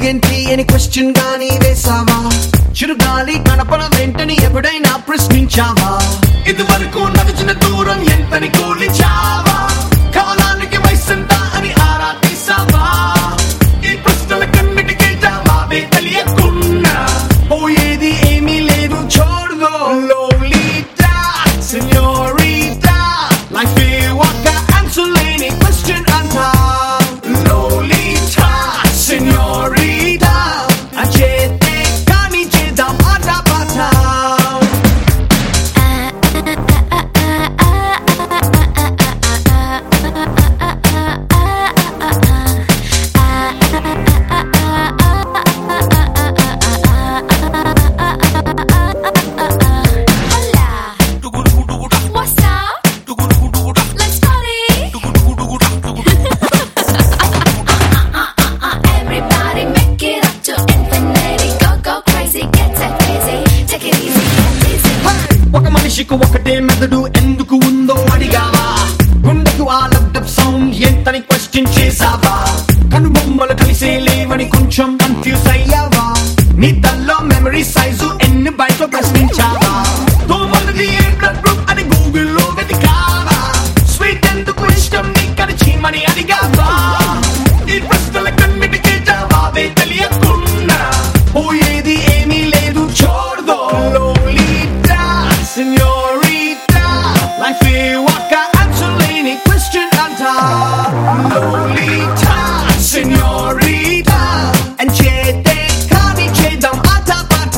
ఏంటి అని క్వశ్చన్ గానీ వేసావా చిరుగాలి కనపల వెంటని ఎప్పుడైనా ప్రశ్నించావా ఇది వరకు నడిచిన దూరం ఎంతని కూలిచావా కాలానికి వయసెంత అని ఆరా తీసావా ఈ ప్రశ్నల కన్నిటికీ జవాబే తెలియకున్నా పోయేది ఏమీ లేదు చూడదు లోలీటా సెన్యోరిటా లైఫ్ ఒక ఆన్సర్ లేని క్వశ్చన్ అంటా లోలీటా సెన్యోరిటా అచేతే కానీ చేద్దాం ఆట పాట Hola, what's up? Let's party. Everybody make it up to infinity. Go, go crazy, get that crazy. Take it easy, get easy. ఒక మనిషికి ఒకటే మెదడు ఎందుకు ఉందో అడిగావా గుండెకు ఆ లబ్డబ్ సౌండ్ ఎంతని క్వశ్చన్ చేసావా కనుబొమ్మలు కలిసే లేవని కొంచెం కన్ఫ్యూజ్ అయ్యావా నీ తల్లో మెమరీ సైజు ఎన్ని బయట ప్రశ్నించావా తోమలది ఏ బ్లడ్ గ్రూప్ అని గూగుల్లో వెతికావా స్వీట్ ఎందుకు ఇష్టం నీకని చీమని అడిగావా ఈ ప్రశ్నల కన్నిటికీ జవాబే తెలియకున్నా పోయేది ఏమీ లేదు చూడదో లోలీటా సెన్యోరిటా లైఫ్ ఒక ఆన్సర్ లేని క్వశ్చన్ అంటా లోలీటా సెన్యోరిటా అని చేతే కానీ చేద్దాం ఆట పాట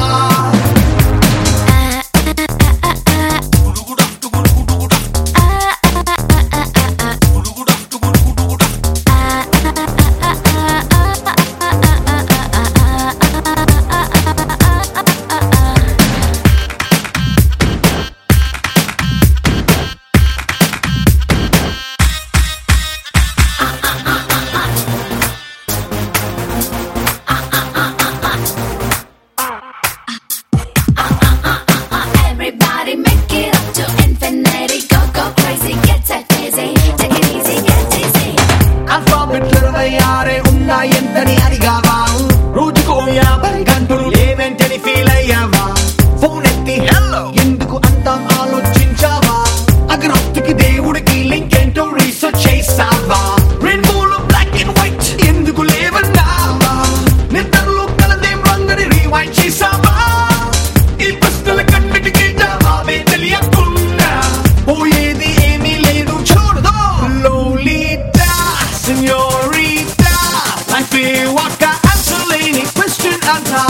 Everybody make it up to infinity. Go, go crazy, get that crazy. Take it easy, get easy. Alphabet ఇరవై ఆరే ఉన్నాయంతని అడిగావా రోజుకో యాభై గంటలు లేవెంటని ఫీల్ అయ్యావా ఫోన్ ఎత్తి హెల్లో ఎందుకు అంత ఆలోచించావా అగ్రొత్తికి దేవుడికి లింక్ ఏంటో రీసెర్చ్ చేసావా రెయిన్బోలో బ్లాక్ అండ్ వైట్ ఎందుకు లేవన్నావా నిద్రలో కలదేం రంగని రీవైండ్ చేసావా ఈ ప్రశ్నల కన్నిటికీ జవాబే తెలియకుండా పోయేది ఏమీ లేదు చూడదు లోలీటా సెన్యోరిటా లైఫ్ ఒక ఆన్సర్ లేని క్వశ్చన్ అంటా